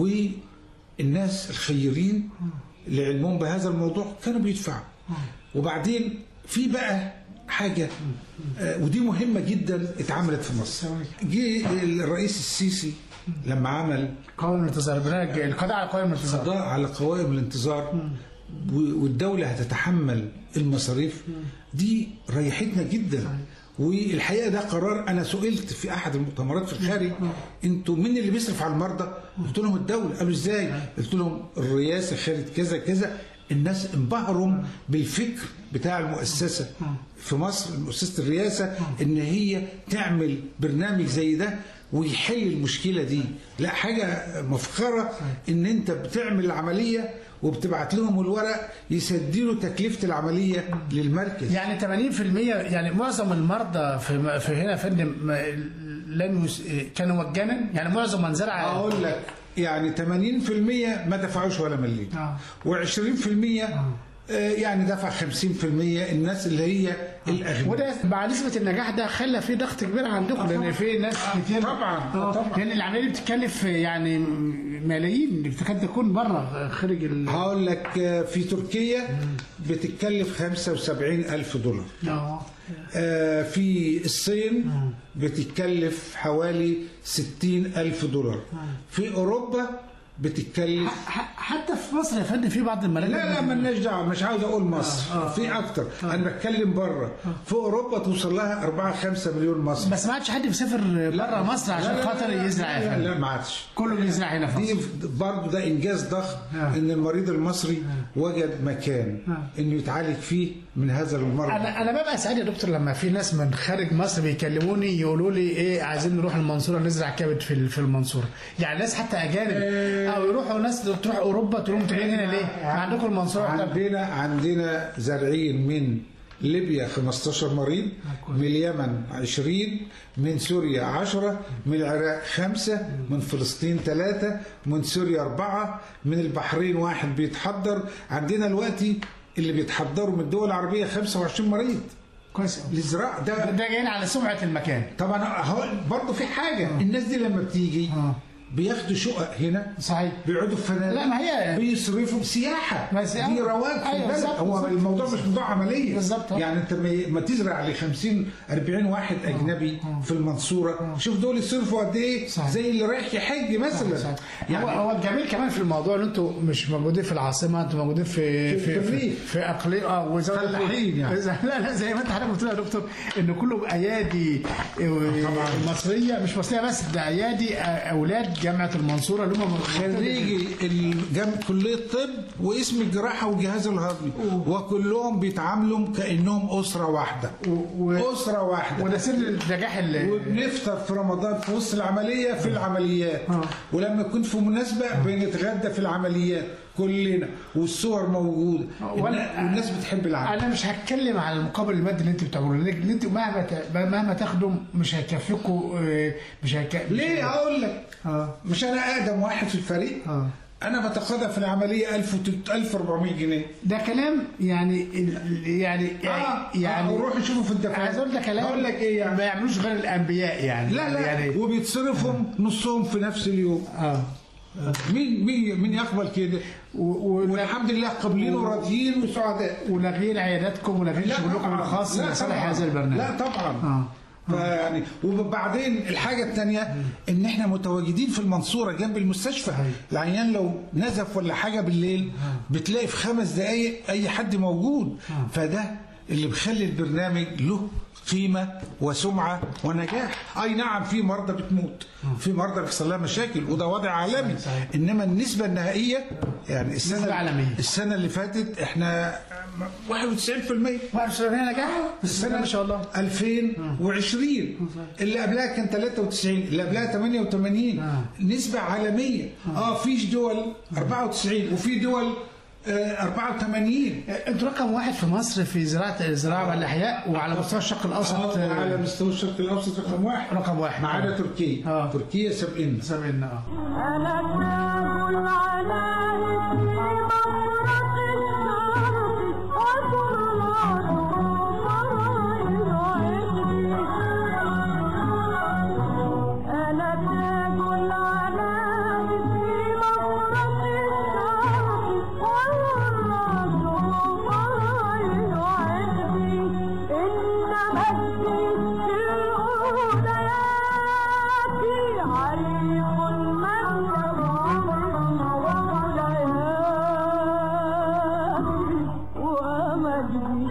والناس الخيرين لعلمهم بهذا الموضوع كانوا بيدفعوا وبعدين في بقى حاجة آه، ودي مهمة جدا اتعملت في مصر جه الرئيس السيسي لما عمل قوائم الانتظار برنامج القضاء على قوائم الانتظار قضاء على قوائم الانتظار و- والدولة هتتحمل المصاريف دي ريحتنا جدا والحقيقة ده قرار أنا سئلت في أحد المؤتمرات في الخارج أنتوا مين اللي بيصرف على المرضى؟ قلت لهم الدولة قالوا إزاي؟ قلت لهم الرئاسة خدت كذا كذا الناس انبهروا بالفكر بتاع المؤسسة في مصر مؤسسة الرئاسة إن هي تعمل برنامج زي ده ويحل المشكلة دي لا حاجة مفخرة ان انت بتعمل العملية وبتبعت لهم الورق يسدلوا تكلفة العملية للمركز يعني 80% يعني معظم المرضى في في هنا يا فندم ما- لم يس... كانوا مجانا يعني معظم من زرع اقول لك يعني 80% ما دفعوش ولا مليم آه. و20% يعني دفع 50% الناس اللي هي الاغنياء وده مع نسبة النجاح ده خلى في ضغط كبير عندكم لأن في ناس كتير طبعاً، آه، طبعاً. لأن العملية دي بتتكلف يعني ملايين تكاد تكون بره خارج ال هقول لك آه، في تركيا بتتكلف 75 ألف دولار آه. آه، في الصين بتتكلف حوالي 60 ألف دولار في أوروبا بتتكلف ح- حتى في مصر يا فندم في بعض المراكز لا لا مالناش دعوه مش عاوز اقول مصر في اكتر انا بتكلم بره في اوروبا توصل لها 4 5 مليون مصري بس ما عادش حد بيسافر بره مصر عشان لا، لا، خاطر لا، يزرع يا لا, فندم لا ما عادش كله بيزرع هنا في دي مصر برضه ده انجاز ضخم آه. ان المريض المصري وجد مكان انه يتعالج فيه من هذا المرض انا انا ببقى سعيد يا دكتور لما في ناس من خارج مصر بيكلموني يقولوا لي ايه عايزين نروح المنصوره نزرع كبد في في المنصوره يعني ناس حتى اجانب او يروحوا ناس تروح اوروبا تقول لهم انتوا جايين هنا ليه؟ ما عندكم المنصوره بتاع- عندنا عندنا زارعين من ليبيا 15 مريض من اليمن 20 من سوريا 10 من العراق 5 من فلسطين 3 من سوريا 4 من البحرين واحد بيتحضر عندنا دلوقتي اللي بيتحضروا من الدول العربية 25 مريض كويس الازراع ده ده جايين على سمعه المكان طبعا اهو برضه في حاجه الناس دي لما بتيجي آه. بياخدوا شقق هنا صحيح بيقعدوا في فنادق لا، ما هي- بيصرفوا بسياحه بس- دي رواج في أيوة، البلد بالظبط، هو بالظبط. الموضوع مش موضوع عمليه بالظبط. يعني انت ما- ما تزرع ل 50 40 واحد اجنبي في المنصوره شوف دول يصرفوا قد ايه صحيح. زي اللي رايح يحج مثلا صحيح. يعني هو هو الجميل كمان في الموضوع ان انتوا مش موجودين في العاصمه انتوا موجودين في في في في, الريف. في اقليم اه وزي ما فلاحين يعني. لا لا زي ما انت حضرتك قلت لها يا دكتور ان كله ايادي طبعاً. مصريه مش مصريه بس ده ايادي اولاد جامعه المنصوره اللي هم خريجي الجم... كليه طب واسم الجراحه والجهاز الهضمي وكلهم بيتعاملوا كانهم اسره واحده و- اسره واحده وده سر النجاح اللي وبنفطر في رمضان في وسط العمليه في العمليات آه. ولما يكون في مناسبه بنتغدى في العمليات كلنا والصور موجوده وأنا- والناس بتحب العمل انا مش هتكلم على المقابل المادي اللي انت بتعمله لان انتوا مهما ت- مهما تاخدوا مش هيكفيكوا آه، مش هيك ليه اقول لك اه مش انا اقدم واحد في الفريق اه انا بتقاضى في العمليه 1000 1400 جنيه ده كلام يعني ال- يعني اه يعني آه روحوا شوفوا في الدفاتر عايز اقول ده كلام اقول لك ايه يعني ما يعملوش غير الانبياء يعني لا لا يعني وبيتصرفهم نصهم في نفس اليوم اه مين مين مين يقبل كده و- و- والحمد لله قابلين وراضيين وسعداء ولاغين عياداتكم ولاغين لا شغلكم طبعاً. الخاص لا لصالح طبعاً. هذا البرنامج لا طبعا اه فيعني وبعدين الحاجه الثانيه ان احنا متواجدين في المنصوره جنب المستشفى العيان لو نزف ولا حاجه بالليل بتلاقي في خمس دقائق اي حد موجود فده اللي بيخلي البرنامج له قيمة وسمعة ونجاح أي نعم في مرضى بتموت في مرضى بيحصل لها مشاكل وده وضع عالمي صحيح. إنما النسبة النهائية يعني السنة نسبة عالمية. السنة اللي فاتت احنا 91% وعشان نجاح السنة ما شاء الله 2020 اللي قبلها كان 93 اللي قبلها 88 آه. نسبة عالمية اه فيش دول 94 وفي دول آه 84 انتوا رقم واحد في مصر في زراعه الزراعه والاحياء وعلى مستوى الشرق الاوسط آه على مستوى الشرق الاوسط رقم واحد رقم واحد. معانا آه. تركيا آه. تركيا سابقنا سبعين اه أنا كتاب العلائم في مفرق الشرق وكرات أنا تاج العلائم في مفرق الشرق وكرات إن مجدي في الأوليات عريق من يضام وغليات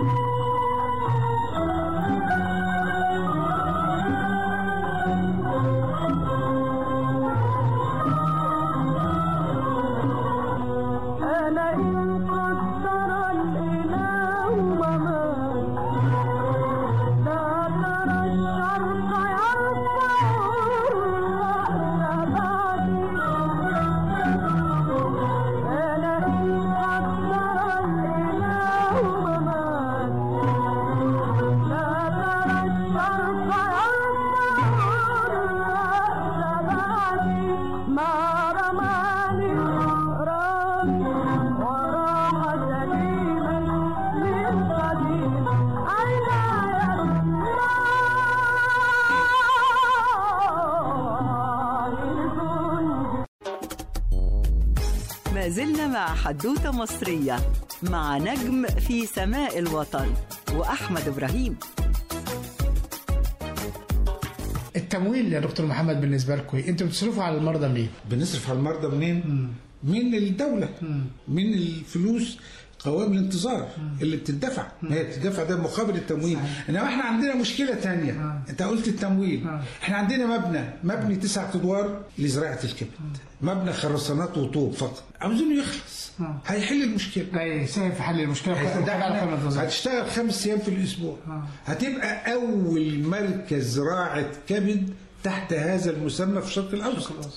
ومجدي أنا إن قدر الإله وما لا ترى الشرق يرفع الرأس بعدي أنا إن قدر الإله وما لا ترى الشرق يرفع الرأس بعدي ما رماني رامي وراح سليما من قديم عناية ما زلنا مع حدوتة مصرية مع نجم في سماء الوطن وأحمد إبراهيم التمويل يا دكتور محمد بالنسبه لكم إيه؟ انتوا بتصرفوا على المرضى منين؟ بنصرف على المرضى منين؟ من الدولة من الفلوس قوائم الانتظار اللي بتدفع ما هي بتدفع ده مقابل التمويل انما احنا عندنا مشكله تانية انت قلت التمويل احنا عندنا مبنى مبني تسعة ادوار لزراعه الكبد مبنى خرسانات وطوب فقط عاوزينه يخلص هيحل المشكله اي ساهم في حل المشكله ده وكل حاجه على احنا قائمة الانتظار. هتشتغل خمس ايام في الاسبوع هتبقى اول مركز زراعه كبد تحت هذا المسمى في الشرق الاوسط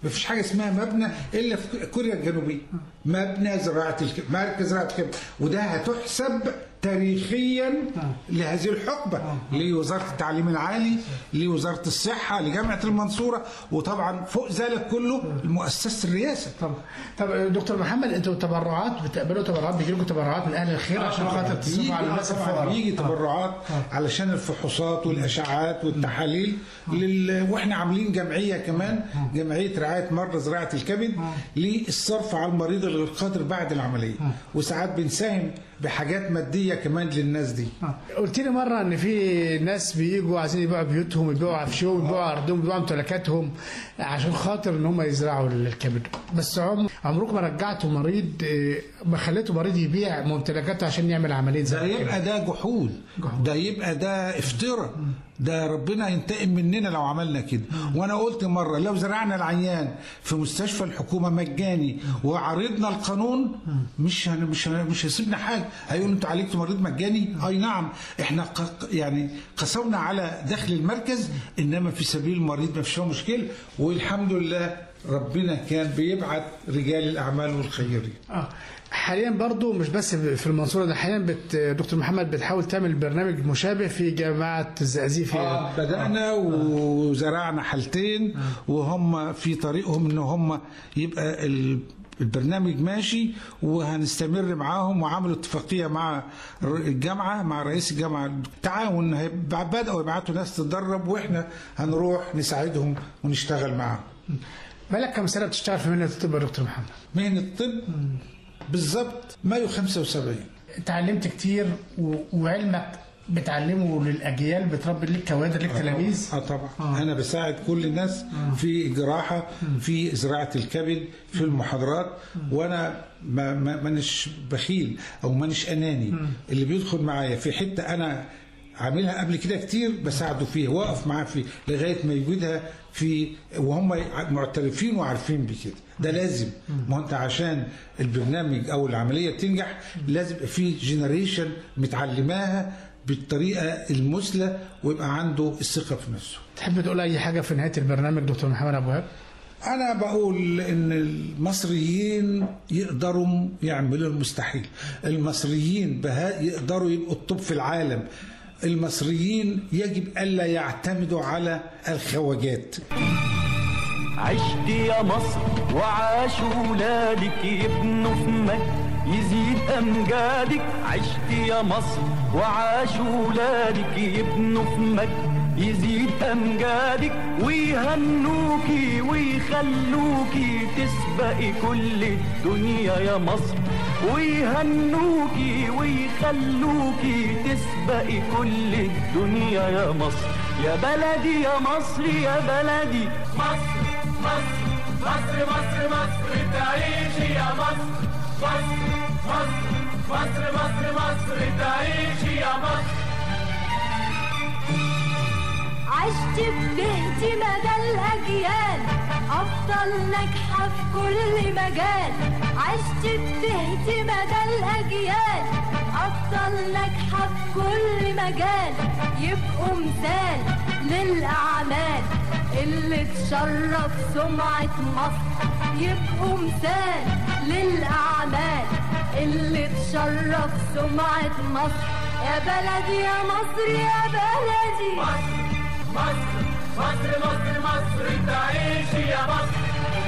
مفيش حاجه اسمها مبنى الا في كوريا الجنوبيه مبنى زراعه الكبد مركز زراعه الكبد وده هتحسب تاريخيا لهذه الحقبه لوزاره التعليم العالي لوزاره الصحه لجامعه المنصوره وطبعا فوق ذلك كله مؤسسه الرئاسه طب طب دكتور محمد انتوا تبرعات بتقبلوا تبرعات بيجي لكم تبرعات من اهل الخير عشان خاطر تصرفوا على الناس الفقراء بيجي تبرعات علشان الفحوصات والاشعاعات والتحاليل لل... واحنا عاملين جمعيه كمان جمعيه رعايه مرضى زراعه الكبد للصرف على المريض الغير قادر بعد العمليه وساعات بنساهم بحاجات ماديه كمان للناس دي قلت لي مره ان في ناس بيجوا عايزين يبيعوا بيوتهم يبيعوا عفشهم يبيعوا ارضهم يبيعوا ممتلكاتهم عشان خاطر ان هم يزرعوا الكبد بس عم عمركم ما رجعتوا مريض اه، ما خليتوا مريض يبيع ممتلكاته عشان يعمل عمليه ده زرع كبد؟ يبقى ده جحود ده يبقى ده افتراء ده ربنا ينتقم مننا لو عملنا كده وانا قلت مره لو زرعنا العيان في مستشفى الحكومه مجاني وعرضنا القانون مش هن مش هن مش هيسيبنا حاجه هيقول انتوا عالجتوا مريض مجاني اي نعم احنا ق- يعني قسونا على دخل المركز انما في سبيل المريض ما فيش فيها مشكله والحمد لله ربنا كان بيبعت رجال الاعمال والخيرين اه حاليا برضو مش بس في المنصوره ده حاليا بت دكتور محمد بتحاول تعمل برنامج مشابه في جامعه الزقازيق في آه بدأنا وزرعنا حالتين وهم في طريقهم ان هم يبقى ال- البرنامج ماشي وهنستمر معاهم وعملوا اتفاقيه مع ر- الجامعه مع رئيس الجامعه تعاون هيبقى- بداوا يبعتوا ناس تتدرب واحنا هنروح نساعدهم ونشتغل معاهم. بقالك كم سنه بتشتغل في مهنه الطب يا دكتور محمد مهنه الطب بالظبط مايو 75 اتعلمت كتير و... وعلمك بتعلمه للاجيال بتربي ليك كوادر ليك تلاميذ اه طبعا آه. انا بساعد كل الناس في الجراحه في زراعه الكبد في المحاضرات وانا ما ما مانيش بخيل او مانيش اناني اللي بيدخل معايا في حته انا عاملها قبل كده كتير بساعده فيها واقف معاه فيه لغايه ما يوجدها في وهم معترفين وعارفين بكده ده لازم ما هو انت عشان البرنامج او العمليه تنجح لازم يبقى في جنريشن متعلماها بالطريقه المثلى ويبقى عنده الثقه في نفسه. تحب تقول اي حاجه في نهايه البرنامج دكتور محمد ابو وهاب انا بقول ان المصريين يقدروا يعملوا المستحيل المصريين بها يقدروا يبقوا الطب في العالم المصريين يجب الا يعتمدوا على الخواجات عشت يا مصر وعاش ولادك يبنوا في مجد يزيد أمجادك عشت يا مصر وعاش ولادك يبنوا في مجد يزيد أمجادك ويهنوكي ويخلوكي تسبقي كل الدنيا يا مصر ويهنوكي ويخلوكي تسبقي كل الدنيا يا مصر يا بلدي يا مصر يا بلدي مصر مصر مصر مصر مصر تعيشي يا مصر مصر مصر مصر مصر مصر تعيشي يا مصر عشت بتهدي مدى الأجيال أفضل ناجحة في كل مجال عشت بتهدي مدى الأجيال أفضل ناجحة في كل مجال يبقوا مثال للأعمال اللي تشرف سمعة مصر يبقوا مثال للأعمال اللي تشرف سمعة مصر يا بلدي يا مصر يا بلدي مصر مصر مصر مصر مصر تعيشي يا مصر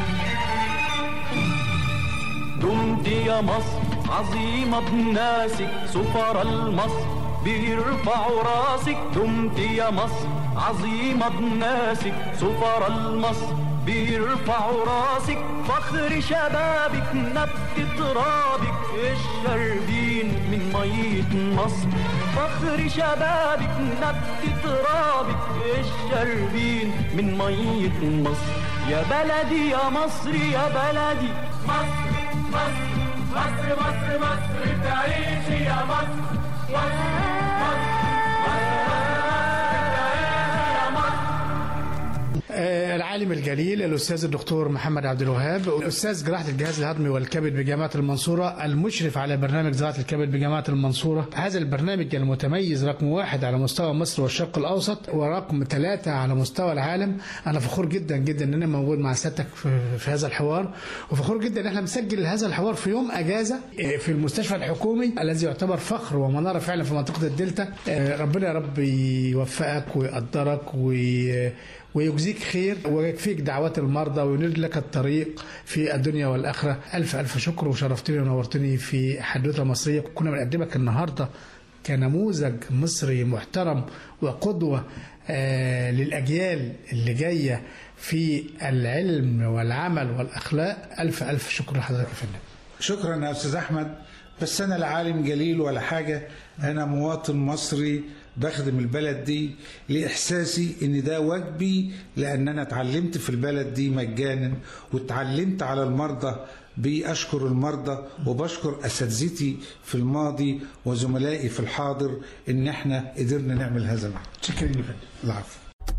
دمت يا مصر عظيمة بناسك سفر المصر بيرفعوا راسك دمت يا مصر عظيمة بناسك سفر المصر بيرفعوا راسك فخر شبابك نبت ترابك الشربين من مية مصر فخر شبابك نبت ترابك الشربين من مية مصر يا بلدي يا مصر يا بلدي مصر مصر مصر مصر مصر تعيشي يا مصر مصر مصر مصر مصر تعيشي يا مصر آه العالم الجليل الاستاذ الدكتور محمد عبد الوهاب استاذ جراحه الجهاز الهضمي والكبد بجامعه المنصوره المشرف على برنامج زراعه الكبد بجامعه المنصوره هذا البرنامج المتميز رقم واحد على مستوى مصر والشرق الاوسط ورقم ثلاثه على مستوى العالم انا فخور جدا جدا ان انا موجود مع سيادتك في, في هذا الحوار وفخور جدا ان احنا مسجل هذا الحوار في يوم اجازه في المستشفى الحكومي الذي يعتبر فخر ومناره فعلا في منطقه الدلتا ربنا يا رب يوفقك ويقدرك وي ويجزيك خير ويكفيك دعوات المرضى وينير لك الطريق في الدنيا والآخرة ألف ألف شكر وشرفتني ونورتني في حدوثة مصرية كنا بنقدمك النهاردة كنموذج مصري محترم وقدوة آه للأجيال اللي جاية في العلم والعمل والأخلاق ألف ألف شكر لحضرتك يا فندم شكرا يا استاذ احمد بس انا لا عالم جليل ولا حاجه انا مواطن مصري بخدم البلد دي لاحساسي ان ده واجبي لان انا اتعلمت في البلد دي مجانا واتعلمت على المرضى بأشكر المرضى وبشكر أساتذتي في الماضي وزملائي في الحاضر إن إحنا قدرنا نعمل هذا العمل. شكرا يا فندم العفو.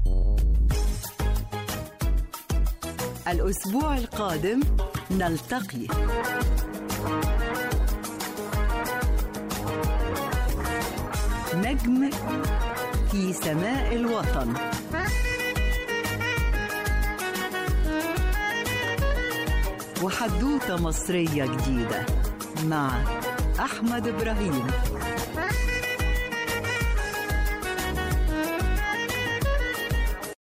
الأسبوع القادم نلتقي نجم في سماء الوطن وحدوتة مصرية جديدة مع أحمد إبراهيم